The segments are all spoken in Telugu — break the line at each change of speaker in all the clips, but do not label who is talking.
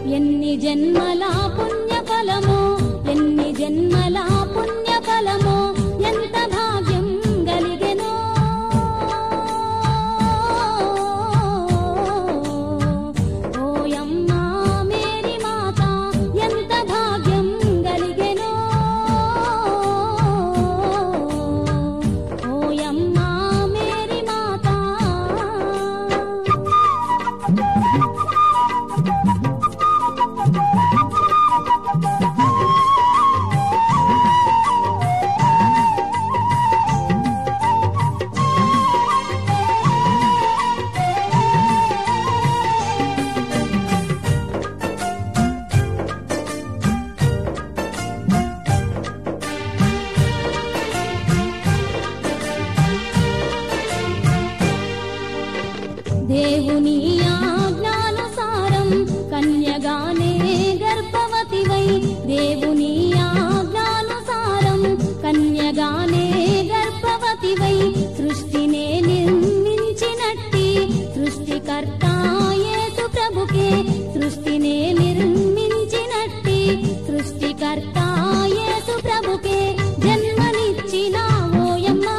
ఎన్ని జన్మల పుణ్య ఫలమో ఎన్ని జన్మల పుణ్య ఫలమో ఎంత భాగ్యం గలిగెనో ఓయమ్మా మేరీ మాత ఎంత భాగ్యం గలిగెనో ఓయమ్మా మేరీ మాత దేవుని ఆజ్ఞానుసారం కన్యగానే గర్భవతివై దేవుని ఆజ్ఞానుసారం కన్యగానే గర్భవతివై సృష్టినే నిర్మించినట్టి సృష్టికర్త యేసు ప్రభుకే సృష్టినే నిర్మించినట్టి సృష్టికర్త యేసు ప్రభుకే జన్మనిచ్చిన ఓయమ్మా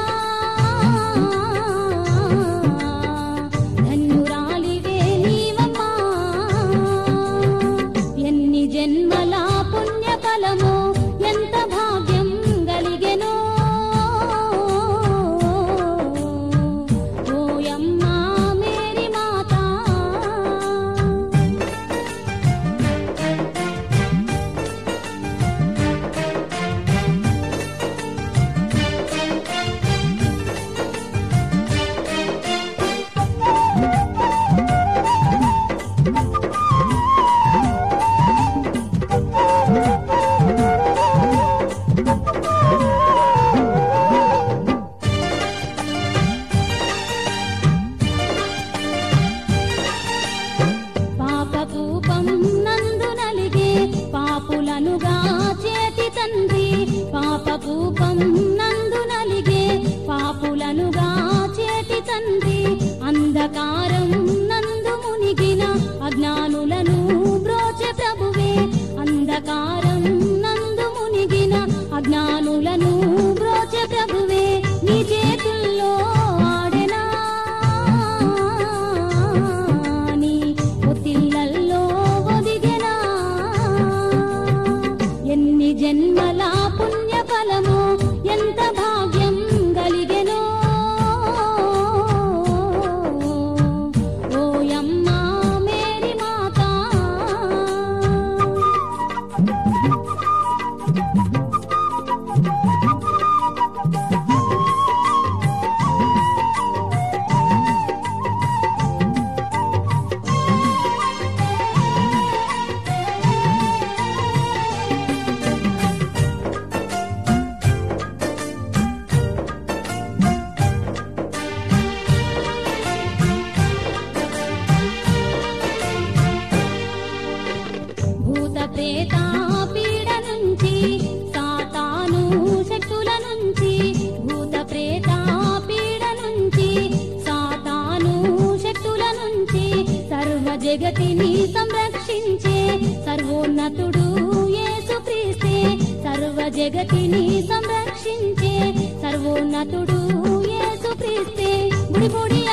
ధన్యురాలివే నీవమ్మా ఎన్ని జన్మల పుణ్య ఫలమో ఎంత భాగ్యం గలిగెనో ఓయమ్మా మేరీ మాత పాపకూపం నందు నలిగే పాపులనుగా చేతి తండ్రి పాపకూపం నందు నలిగే పాపులనుగా చేతి తండ్రి అంధకారం నందు మునిగిన అజ్ఞానులను బ్రోచె ప్రభువే అంధకారం నందు మునిగిన అజ్ఞానులను బ్రోచె ప్రభువే నీ చేతుల్లో ఆడెనా నీ పొత్తిళ్ళల్లో ఒదిగెనా ఎన్ని జన్మల పుణ్య ఫలమో ఎంత భాగ్యం గలిగెనో ఓయమ్మా మేరీ మాత భూత ప్రేత పీడ నుంచి సాతాను శక్తుల నుంచి భూత ప్రేత పీడ నుంచి సాతాను శక్తుల నుంచి సర్వ జగతిని సంరక్షించే సర్వోన్నతుడు యేసుక్రీస్తే సర్వ జగతిని సంరక్షించే సర్వోన్నతుడు యేసుక్రీస్తే బుడి బుడి